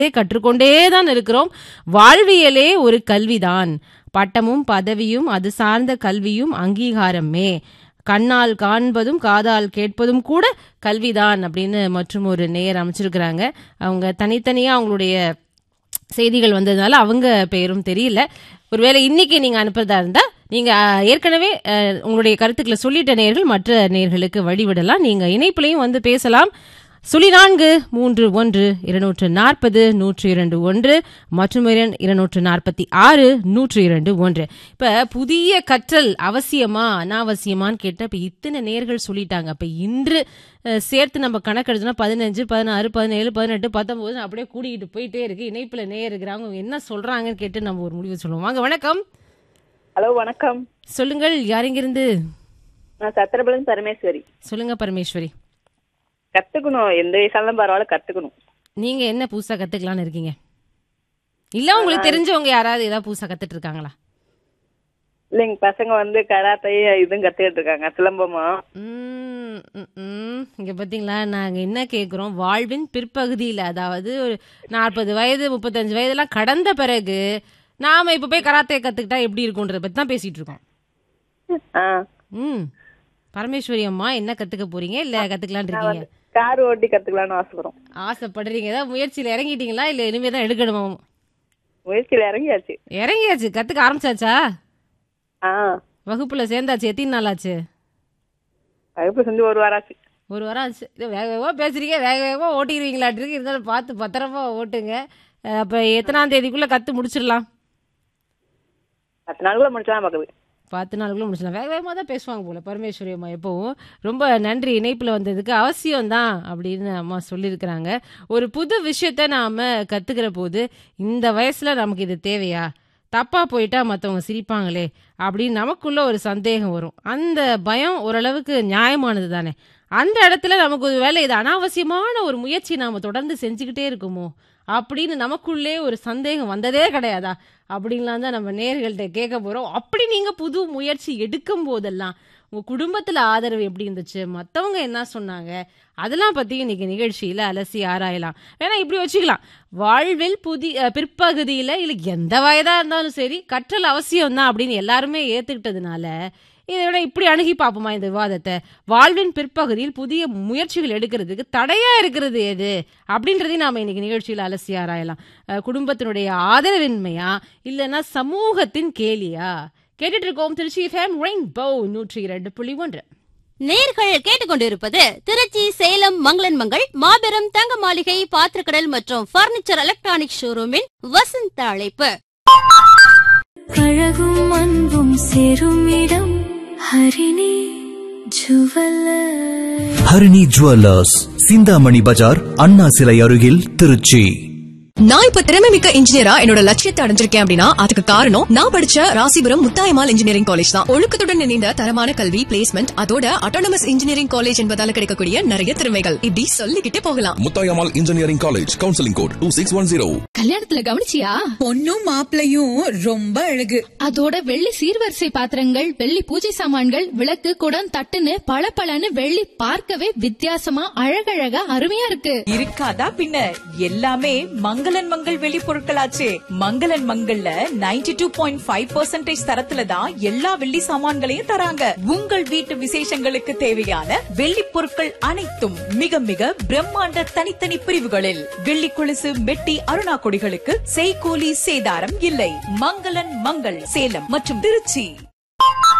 கற்றுக்கொண்டே தான் இருக்கிறோம் வாழ்வியலே ஒரு கல்விதான் பட்டமும் பதவியும் அது சார்ந்த கல்வியும் அங்கீகாரமே கண்ணால் காண்பதும் காதால் கேட்பதும் கூட கல்விதான் அப்படின்னு மற்றும் ஒரு நேர் அமைச்சிருக்கிறாங்க அவங்க தனித்தனியா அவங்களுடைய செய்திகள் வந்ததுனால அவங்க பேரும் தெரியல ஒருவேளை இன்னைக்கு நீங்க அனுப்புறதா இருந்தா நீங்க அஹ், ஏற்கனவே அஹ், உங்களுடைய கருத்துக்களை சொல்லிட்ட நேர்கள் மற்ற நேர்களுக்கு வழிவிடலாம் நீங்க இணைப்புலையும் வந்து பேசலாம் சுழி நான்கு மூன்று ஒன்று இருநூற்று நாற்பது நூற்று இரண்டு ஒன்று மற்றும் இரண்- இருநூற்று நாற்பத்தி ஆறு நூற்று இரண்டு ஒன்று இப்ப புதிய கற்றல் அவசியமா அனாவசியமான்னு கேட்ட இப்ப இத்தனை நேர்கள் சொல்லிட்டாங்க அப்ப இன்று அஹ், சேர்த்து நம்ம கணக்கெடுத்தோம்னா பதினஞ்சு பதினாறு பதினேழு பதினெட்டு பத்தொன்பது அப்படியே கூடிக்கிட்டு போயிட்டே இருக்கு இணைப்புல நேர் இருக்கிறாங்க அவங்க என்ன சொல்றாங்கன்னு கேட்டு நம்ம ஒரு முடிவு சொல்லுவோம் வாங்க வணக்கம் ஹலோ வணக்கம் சொல்லுங்கள் யாரெங்கிருந்து நான் சத்திரபலன் பரமேஸ்வரி சொல்லுங்க பரமேஸ்வரி கத்துக்கணும் எந்த வயசாலும் பரவாயில்ல கத்துக்கணும் நீங்க என்ன புதுசா கத்துக்கலாம்னு இருக்கீங்க இல்ல உங்களுக்கு தெரிஞ்சவங்க யாராவது ஏதாவது புதுசா கத்துட்டு இருக்காங்களா இல்லைங்க பசங்க வந்து கராத்தை இதுவும் கத்துக்கிட்டு இருக்காங்க சிலம்பமும் உம், உம், உம். இங்க பாத்தீங்களா நாங்க என்ன கேக்குறோம் வாழ்வின் பிற்பகுதியில அதாவது ஒரு நாற்பது வயது முப்பத்தஞ்சு வயதெல்லாம் கடந்த பிறகு நாம இப்ப போய் கராத்தே கத்துக்கிட்டா எப்படி இருக்கும்ன்றத பத்தி தான் பேசிட்டு இருக்கோம் ஆ ம் பரமேஸ்வரி அம்மா என்ன கத்துக்க போறீங்க இல்ல கத்துக்கலாம்னு இருக்கீங்க கார் ஓட்டி கத்துக்கலாம்னு ஆசைப்படுறோம் ஆசைப்படுறீங்க ஏதாவது முயற்சியில இறங்கிட்டீங்களா இல்ல இனிமே தான் எடுக்கணுமா முயற்சியில இறங்கியாச்சு இறங்கியாச்சு கத்துக்க ஆரம்பிச்சாச்சா ஆ வகுப்புல சேர்ந்தாச்சு எத்தனை நாள் ஆச்சு வகுப்பு செஞ்சு ஒரு வாரம் ஆச்சு ஒரு வாரம் ஆச்சு இது வேக வேகமாக பேசுறீங்க வேக வேகமாக ஓட்டிடுவீங்களாட்டிருக்கு இருந்தாலும் பார்த்து பத்திரமா ஓட்டுங்க அஹ் அப்ப எத்தனாம் தேதிக்குள்ள கத்து முடிச்சிடலாம் பத்து நாளுக்குள்ள முடிச்சலாம் பாக்குது பத்து நாளுக்குள்ள முடிச்சிடலாம் வேக வேகமாக தான் பேசுவாங்க போல பரமேஸ்வரி அம்மா எப்பவும் ரொம்ப நன்றி இணைப்பில் வந்ததுக்கு அவசியம் தான் அப்படின்னு அம்மா சொல்லியிருக்கிறாங்க ஒரு புது விஷயத்த நாம கத்துக்கிற போது இந்த வயசுல நமக்கு இது தேவையா தப்பா போயிட்டா மற்றவங்க சிரிப்பாங்களே அப்படின்னு நமக்குள்ள ஒரு சந்தேகம் வரும் அந்த பயம் ஓரளவுக்கு நியாயமானது தானே அந்த இடத்துல நமக்கு ஒரு வேலை இது அனாவசியமான ஒரு முயற்சி நாம தொடர்ந்து செஞ்சுக்கிட்டே இருக்குமோ அப்படின்னு நமக்குள்ளே ஒரு சந்தேகம் வந்ததே கிடையாதா அப்படின்லாம் தான் நம்ம நேர்கள்ட்ட கேட்க போறோம் அப்படி நீங்க புது முயற்சி எடுக்கும் போதெல்லாம் உங்க குடும்பத்துல ஆதரவு எப்படி இருந்துச்சு மத்தவங்க என்ன சொன்னாங்க அதெல்லாம் பத்தி இன்னைக்கு நிகழ்ச்சியில அலசி ஆராயலாம் வேணா இப்படி வச்சுக்கலாம் வாழ்வில் புதிய அஹ், பிற்பகுதியில இல்ல எந்த வயதா இருந்தாலும் சரி கற்றல் அவசியம் தான் அப்படின்னு எல்லாருமே ஏத்துக்கிட்டதுனால இதை விட இப்படி அணுகி பார்ப்போமா இந்த விவாதத்தை வாழ்வின் பிற்பகுதியில் புதிய முயற்சிகள் எடுக்கிறதுக்கு தடையா இருக்கிறது எது அப்படின்றதையும் நாம இன்னைக்கு நிகழ்ச்சியில் அலசி ஆராயலாம் அஹ், குடும்பத்தினுடைய ஆதரவின்மையா இல்லைன்னா சமூகத்தின் கேலியா கேட்டுட்டு இருக்கோம் திருச்சி ஃபேம் ரெயின்போ நூற்றி இரண்டு புள்ளி ஒன்று நேர்கள் கேட்டுக்கொண்டிருப்பது திருச்சி சேலம் மங்களன் மங்கள் மாபெரும் தங்க மாளிகை பாத்திரக்கடல் மற்றும் பர்னிச்சர் எலக்ட்ரானிக் ஷோரூமின் வசந்த அழைப்பு அழகும் அன்பும் சேரும் இடம் ஹரிணி ஜுவல்லர் ஹரிணி ஜுவல்லர்ஸ் சிந்தாமணி பஜார் அண்ணா சிலை அருகில் திருச்சி நான் இப்ப திறமை மிக்க இன்ஜினியரா என்னோட லட்சியத்தை அடைஞ்சிருக்கேன் அப்படின்னா அதுக்கு காரணம் நான் படிச்ச ராசிபுரம் முத்தாயமால் இன்ஜினியரிங் காலேஜ் தான் ஒழுக்கத்துடன் இணைந்த தரமான கல்வி பிளேஸ்மெண்ட் அதோட அட்டானமஸ் இன்ஜினியரிங் காலேஜ் என்பதால கிடைக்கக்கூடிய நிறைய திறமைகள் இப்படி சொல்லிக்கிட்டே போகலாம் Muthayammal engineering college counselling code two six one zero கல்யாணத்துல கவனிச்சியா பொண்ணும் மாப்பிளையும் ரொம்ப அழகு அதோட வெள்ளி சீர்வரிசை பாத்திரங்கள் வெள்ளி பூஜை சாமான்கள் விளக்கு குடம் தட்டுன்னு பளபளன்னு வெள்ளி பார்க்கவே வித்தியாசமா அழகழகா அருமையா இருக்கு இருக்காதா பின்ன எல்லாமே மங்களன் மங்கள் வெளி பொருட்களாச்சே மங்களன் மங்கள்ல 92.5% டூ பாயிண்ட் ஃபைவ் பர்சன்டேஜ் தரத்துல தான் எல்லா வெள்ளி சாமான்களையும் தராங்க உங்கள் வீட்டு விசேஷங்களுக்கு தேவையான வெள்ளி பொருட்கள் அனைத்தும் மிக மிக பிரம்மாண்ட தனித்தனி பிரிவுகளில் வெள்ளி கொலுசு மெட்டி அருணா கொடிகளுக்கு செய்கூலி சேதாரம் இல்லை மங்களன் மங்கள் சேலம் மற்றும் திருச்சி